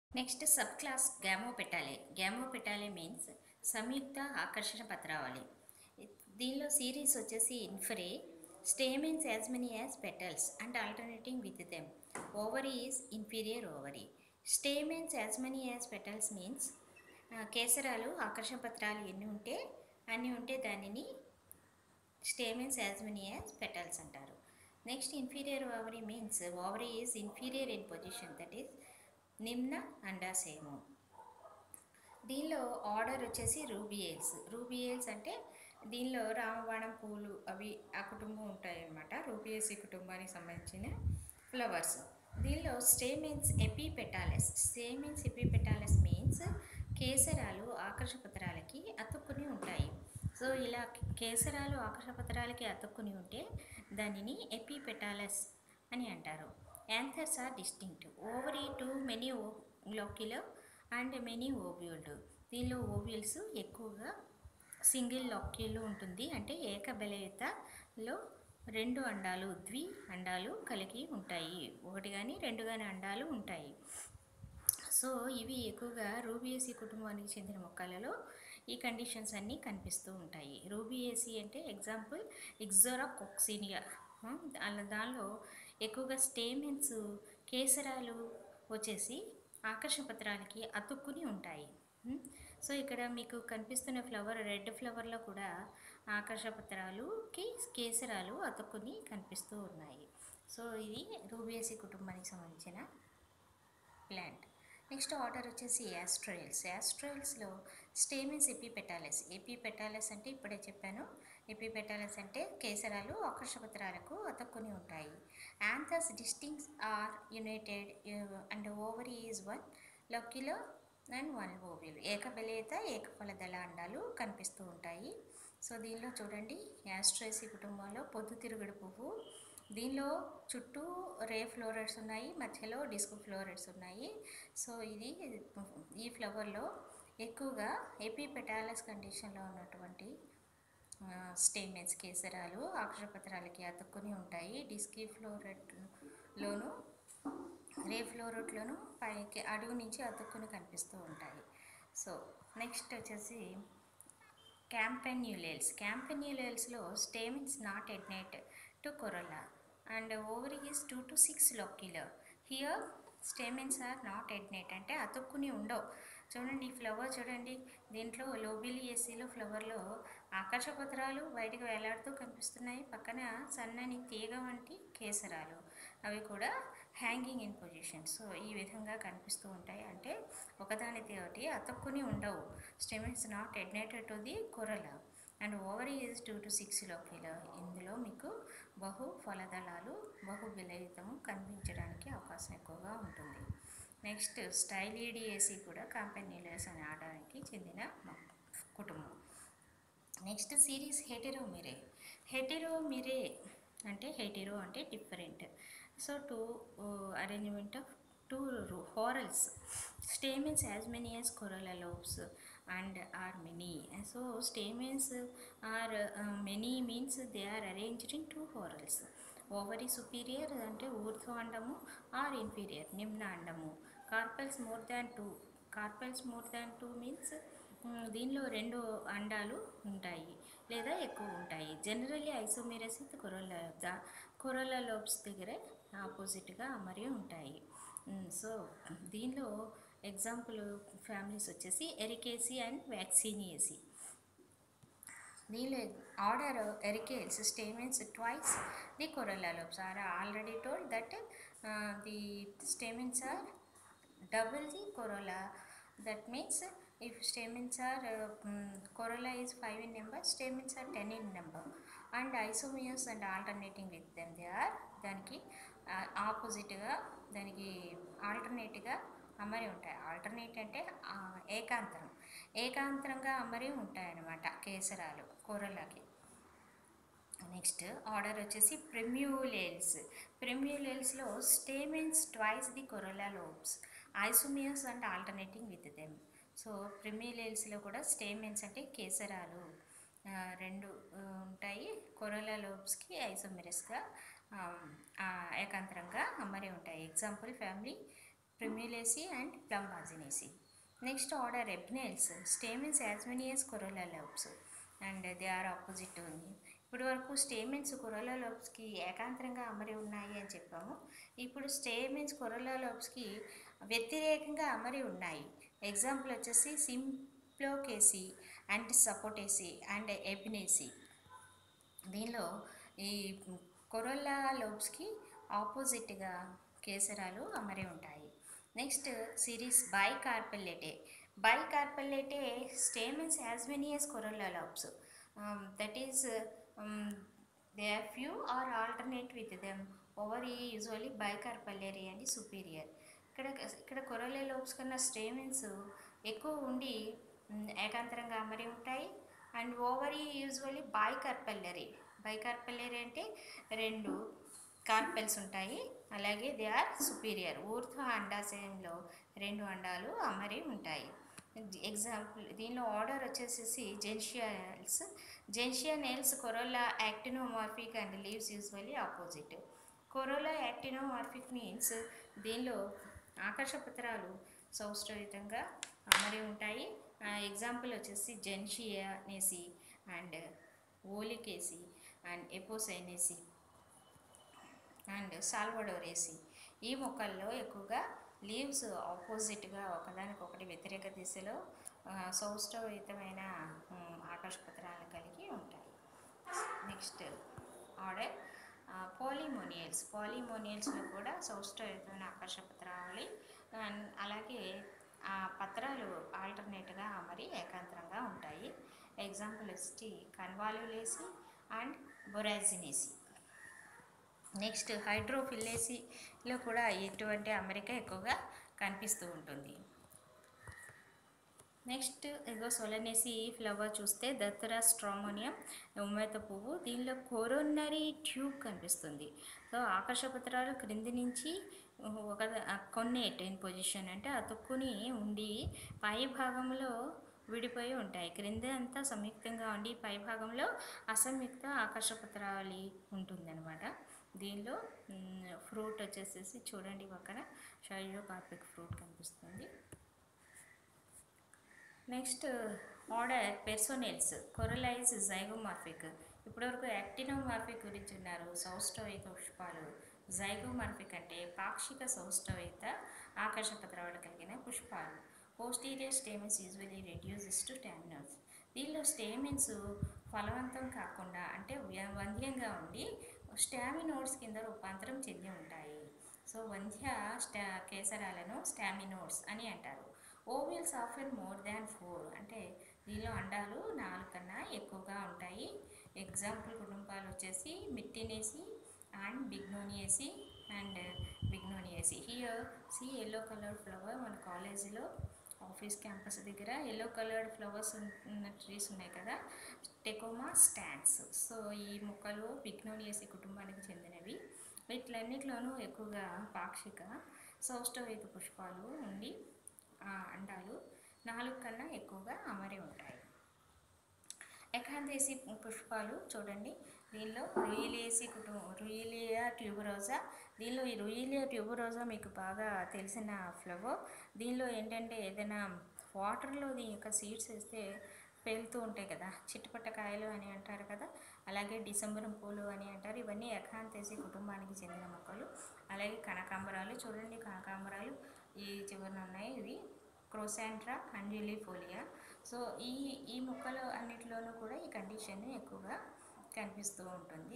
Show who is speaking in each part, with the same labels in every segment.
Speaker 1: Next sub class gamopetalae gamopetalae means సంయుక్త ఆకర్షణ పత్రావళి దీనిలో సిరీస్ వచ్చేసి inferae stamens as many as petals and alternating with them ovary is inferior ovary stamens as many as petals means కేసరాలు ఆకర్షణ పత్రాలు ఎన్ని ఉంటే అన్ని ఉంటే దానిని stamens as many as petals అంటారు next inferior ovary means ovary is inferior in position that is నిమ్న అండాశయము దీనిలో ఆర్డర్ వచ్చేసి రూబియేల్స్ రూబియేల్స్ అంటే దీనిలో రామబాణం పూలు అవి ఆ కుటుంబం ఉంటాయి అన్నమాట రూబియేసి కుటుంబానికి సంబంధించిన ఫ్లవర్స్ దీనిలో stamens epipetalous stamens epipetalous means కేసరాలు ఆకర్షపత్రాలకి అతుక్కుని ఉంటాయి సో ఇలా కేసరాలు ఆకర్షపత్రాలకి అతుక్కుని ఉంటే దానిని ఎపిపెటాలెస్ అని అంటారు anthers are distinct ovary to many locular and many ovuled దీనిలో ఓవ్యూల్స్ ఎక్కువగా సింగిల్ లోక్యూలు ఉంటుంది అంటే ఏకబలయుతలో రెండు అండాలు ద్వి అండాలు కలిగి ఉంటాయి ఒకటి కానీ రెండు కానీ అండాలు ఉంటాయి సో ఇవి ఎక్కువగా రూబియేసి కుటుంబానికి చెందిన మొక్కలలో ఈ కండిషన్స్ అన్నీ కనిపిస్తూ ఉంటాయి రూబియేసి అంటే ఎగ్జాంపుల్ ఇగ్జోరా కొక్సినియా అలా దానిలో ఎక్కువగా స్టేమెన్స్ కేసరాలు వచ్చేసి ఆకర్షణ పత్రాలకి అతుక్కుని ఉంటాయి సో ఇక్కడ మీకు కనిపిస్తున్న ఫ్లవర్ రెడ్ ఫ్లవర్లో కూడా ఆకర్షణ పత్రాలుకి కేసరాలు అతుక్కుని కనిపిస్తూ ఉన్నాయి సో ఇది రూబియేసి కుటుంబానికి సంబంధించిన ప్లాంట్ నెక్స్ట్ ఆర్డర్ వచ్చేసి యాస్ట్రాయిల్స్ యాస్ట్రాయిల్స్లో స్టేమిన్స్ ఎపిపెటాలెస్ ఎపిపెటాలెస్ అంటే ఇప్పుడే చెప్పాను ఎపిపెటాలెస్ అంటే కేసరాలు ఆకర్షపత్రాలకు అతుక్కుని ఉంటాయి anthers distinct are united and ovary is one locular and one ovule ఏకబలేత ఏకఫలదళ అండాలు కనిపిస్తూ ఉంటాయి సో దీనిలో చూడండి యాస్ట్రేసి కుటుంబంలో పొద్దుతిరుగుడు పువ్వు దీనిలో చుట్టూ రే ఫ్లోరర్స్ ఉన్నాయి మధ్యలో డిస్కో ఫ్లోరర్స్ ఉన్నాయి సో ఇది ఈ ఫ్లవర్లో ఎక్కువగా ఎపిపెటాలస్ కండిషన్లో ఉన్నటువంటి స్టేమెన్స్ కేసరాలు అక్షరపత్రాలకి అతుక్కుని ఉంటాయి డిస్కీ ఫ్లోరెట్లోను రే ఫ్లోరెట్లోను పైకి అడుగు నుంచి అతుక్కుని కనిపిస్తూ ఉంటాయి సో నెక్స్ట్ వచ్చేసి క్యాంపెన్యులేల్స్ క్యాంపెన్యులేల్స్లో stamens not adnate to corolla and ovary is two to six locular here stamens are not adnate అంటే అతుక్కుని ఉండవు చూడండి ఈ ఫ్లవర్ చూడండి దీంట్లో లోబిలియేసీలో ఫ్లవర్లో ఆకర్షపత్రాలు బయటకు వేలాడుతూ కనిపిస్తున్నాయి పక్కన సన్నని తీగ వంటి కేసరాలు అవి కూడా హ్యాంగింగ్ ఇన్ పొజిషన్ సో ఈ విధంగా కనిపిస్తూ ఉంటాయి అంటే ఒకదానితో ఒకటి అతుక్కుని ఉండవు stamens not adnated to the corolla and ovary is two to six లోకిలో ఇందులో మీకు బహు ఫలదళాలు బహు విలయితము కనిపించడానికి అవకాశం ఎక్కువగా ఉంటుంది నెక్స్ట్ స్టైలీడియేసి కూడా కాంపెనీలస్ అనే ఆడడానికి చెందిన కుటుంబం నెక్స్ట్ సిరీస్ హెటెరోమిరే హెటెరోమిరే అంటే హెటెరో అంటే different so two arrangement of two whorls stamens as many as corolla lobes and are many so stamens are many means they are arranged in two whorls ovary superior అంటే ఊర్ధ్వ అండము or inferior నిమ్న అండము carpels more than two carpels more than two means దీనిలో రెండు అండాలు ఉంటాయి లేదా ఎక్కువ ఉంటాయి generally isomerous with corolla the corolla lobes దగ్గర ఆపోజిట్గా అమరి ఉంటాయి సో దీనిలో ఎగ్జాంపుల్ ఫ్యామిలీస్ వచ్చేసి ఎరికేసి అండ్ వ్యాక్సినియేసి దీనిలో order Ericales stamens twice the corolla lobes are already told that the stamens are double the corolla that means if stamens are uh, um, corolla is 5 in number stamens are 10 in number and isomers and alternating with them they are దానికి ఆపోజిట్గా దానికి ఆల్టర్నేట్గా అమరి ఉంటాయి alternate అంటే ఏకాంతరం ఏకాంతరంగా అమరి ఉంటాయన్నమాట కేసరాలు కూరలకి నెక్స్ట్ ఆర్డర్ వచ్చేసి ప్రెమ్యూలేల్స్ ప్రెమ్యూలేల్స్లో stamens twice the corolla lobes isomerous and alternating with them so ప్రిమిలేల్స్లో కూడా స్టేమెన్స్ అంటే కేసరాలు రెండు ఉంటాయి కొరలా లోబ్స్కి ఐసోమిరస్గా ఏకాంతరంగా అమరి ఉంటాయి example family primulaceae and plumbagineaceae. Next order Epinels, stamens as many as corolla lobes and they are opposite ఉంది ఇప్పుడు వరకు స్టేమెన్స్ కొరలా లోబ్స్కి ఏకాంతరంగా అమరి ఉన్నాయి అని చెప్పాము ఇప్పుడు స్టేమెన్స్ కొరలా లోబ్స్కి వ్యతిరేకంగా అమరి ఉన్నాయి ఎగ్జాంపుల్ వచ్చేసి సింప్లోకేసి అండ్ సపోటేసి అండ్ ఎపినేసి దీనిలో ఈ కొరల్లా లోబ్స్కి ఆపోజిట్గా కేసరాలు అమరి ఉంటాయి next series bicarpellate bicarpellate stamens as many as corolla lobes that is they are few are alternate with them ovary usually bicarpellary and superior ఇక్కడ ఇక్కడ కొరలే lobes కన్నా stamens ఎక్కువ ఉండి మ్, ఏకాంతరంగా అమరి ఉంటాయి and ovary usually bicarpellary bicarpellary అంటే రెండు కార్పెల్స్ ఉంటాయి అలాగే దే ఆర్ సుపీరియర్ ఊర్ధ్వ అండాశయంలో రెండు అండాలు అమరి ఉంటాయి ఎగ్జాంపుల్ దీనిలో ఆర్డర్ వచ్చేసేసి Gentianales Gentianales corolla actinomorphic and leaves usually opposite corolla actinomorphic means దీనిలో ఆకర్షపత్రాలు సౌష్ఠవితంగా అమరి ఉంటాయి ఎగ్జాంపుల్ వచ్చేసి Gentianaceae and Oleaceae and Apocynaceae and Salvadoraceae ఈ మొక్కల్లో ఎక్కువగా లీవ్స్ ఆపోజిట్గా ఒకదానికొకటి వ్యతిరేక దిశలో ఆ, సౌష్ఠవితమైన ఉమ్, ఆకర్షపత్రాలను కలిగి ఉంటాయి నెక్స్ట్ ఆర్డర్ పాలిమోనియల్స్ పాలిమోనియల్స్లో కూడా సౌష్ఠవితమైన ఆకర్షపత్రాలు అండ్ అలాగే ఆ పత్రాలు ఆల్టర్నేట్గా అమరి ఏకాంతరంగా ఉంటాయి ఎగ్జాంపుల్ వచ్చి కన్వాల్యులేసి అండ్ బొరాజినేసి నెక్స్ట్ హైడ్రోఫిల్లేసిలో కూడా ఇటువంటి అమెరికా ఎక్కువగా కనిపిస్తూ ఉంటుంది నెక్స్ట్ ఇగో సొలనేసి ఫ్లవర్ చూస్తే దత్తరా స్ట్రామోనియం ఉమ్మేత పువ్వు దీనిలో కోరోనరీ ట్యూబ్ కనిపిస్తుంది సో ఆకర్షపత్రాలు క్రింది నుంచి ఒక కొన్నేట్ ఇన్ పొజిషన్ అంటే అతుక్కుని ఉండి పై భాగంలో విడిపోయి ఉంటాయి క్రింద అంతా సంయుక్తంగా ఉండి పై భాగంలో అసంయుక్త ఆకర్షపత్రాలి ఉంటుందన్నమాట దీనిలో ఫ్రూట్ వచ్చేసేసి చూడండి పక్కన షైలో కార్పిక్ ఫ్రూట్ కనిపిస్తుంది next order Personales corolla is zygomorphic ఇప్పటివరకు యాక్టినోమార్ఫిక్ గురించి ఉన్నారు సౌష్ఠవయుత పుష్పాలు జైగోమార్ఫిక్ అంటే పాక్షిక సౌష్ఠవయుత ఆకర్షపత్రాలు కలిగిన పుష్పాలు posterior stamens usually reduces to staminodes దీనిలో స్టేమెన్స్ ఫలవంతం కాకుండా అంటే వ్య- వంధ్యంగా ఉండి స్టామినోడ్స్ కింద రూపాంతరం చెంది ఉంటాయి సో వంధ్య స్టా కేసరాలను స్టామినోడ్స్ అని అంటారు ఓవియల్స్ ఆఫర్ మోర్ దాన్ ఫోర్ అంటే దీనిలో అండాలు నాలుగు కన్నా ఎక్కువగా ఉంటాయి ఎగ్జాంపుల్ కుటుంబాలు వచ్చేసి మిట్టినేసి and Bignoniaceae and Bignoniaceae here see yellow colour flower మన కాలేజీలో ఆఫీస్ క్యాంపస్ దగ్గర ఎల్లో కలర్డ్ ఫ్లవర్స్ ఉన్న ట్రీస్ ఉన్నాయి కదా టెకోమా స్టాండ్స్ సో ఈ మొక్కలు బిగ్నోనియసి కుటుంబానికి చెందినవి వీటిలన్నిటిలోనూ ఎక్కువగా పాక్షిక సౌష్ఠవేత పుష్పాలు ఉండి ఆ అండాలు నాలుగు కన్నా ఎక్కువగా అమరి ఉంటాయి ఎకాందేసి పుష్పాలు చూడండి దీనిలో రుయిలేసి కుటుంబం రుయిలియా ట్యూబరోజా దీనిలో ఈ రుయిలియా ట్యూబరోజా మీకు బాగా తెలిసిన ఫ్లవర్ దీనిలో ఏంటంటే ఏదైనా వాటర్లో దీని యొక్క సీడ్స్ వేస్తే పేలుతూ ఉంటాయి కదా చిట్టుపట్టకాయలు అని అంటారు కదా అలాగే డిసెంబరం పూలు అని అంటారు ఇవన్నీ ఎకాంతేసి కుటుంబానికి చెందిన మొక్కలు అలాగే కనకాంబరాలు చూడండి కనకాంబరాలు ఈ చివరన ఉన్నాయి ఇవి క్రోసాంట్రా అంజులిఫోలియా సో ఈ ఈ మొక్కలు అన్నిటిలోనూ కూడా ఈ కండిషన్ ఎక్కువగా కనిపిస్తూ ఉంటుంది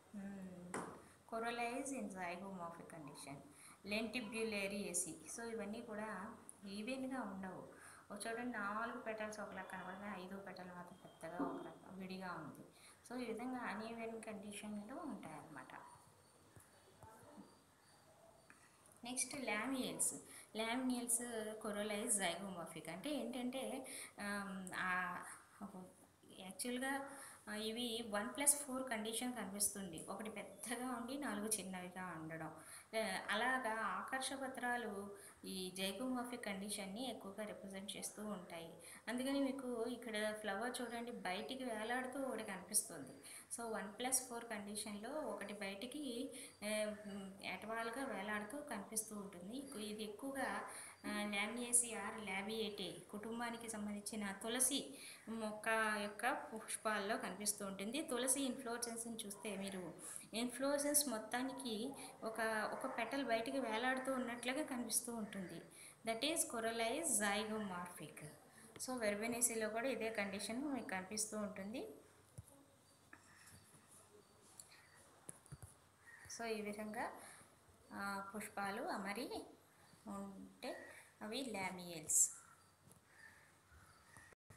Speaker 1: corolla is in zygomorphic condition Lentibulariaceae so ఇవన్నీ కూడా ఈవెన్గా ఉండవు ఓ చూడండి నాలుగు పెటల్స్ ఒకలా కనబడిన ఐదు పెటల్ మాత్రం పెద్దగా ఒక రకం విడిగా ఉంది సో ఈ విధంగా అన్ఈవెన్ కండిషన్లో ఉంటాయన్నమాట నెక్స్ట్ లామియల్స్ లామియల్స్ కొరోలైజ్ జైగోమాఫిక్ అంటే ఏంటంటే యాక్చువల్గా ఆ, ఇవి వన్ ప్లస్ ఫోర్ కండిషన్ కనిపిస్తుంది ఒకటి పెద్దగా ఉండి నాలుగు చిన్నవిగా ఉండడం ఆ, అలాగా ఆకర్ష పత్రాలు ఈ జైగోమాఫిక్ కండిషన్ని ఎక్కువగా రిప్రజెంట్ చేస్తూ ఉంటాయి అందుకని మీకు ఇక్కడ ఫ్లవర్ చూడండి బయటికి వేలాడుతూ ఒకటి కనిపిస్తుంది సో వన్ ప్లస్ ఫోర్ కండిషన్లో ఒకటి బయటికి ఎటవాల్గా వేలాడుతూ కనిపిస్తూ ఉంటుంది ఇది ఎక్కువగా ల్యామియేసియార్ ల్యాబియేటే కుటుంబానికి సంబంధించిన తులసి మొక్క యొక్క పుష్పాల్లో కనిపిస్తూ ఉంటుంది తులసి ఇన్ఫ్లోరెసెన్స్ని చూస్తే మీరు ఇన్ఫ్లోరెసెన్స్ మొత్తానికి ఒక ఒక పెటల్ బయటికి వేలాడుతూ ఉన్నట్లుగా కనిపిస్తూ ఉంటుంది that is corolla is zygomorphic so వెర్బెనేసీలో కూడా ఇదే కండిషన్ మీకు కనిపిస్తూ ఉంటుంది సో ఈ విధంగా ఆ, పుష్పాలు అమరి ఉంటే అవి లామియల్స్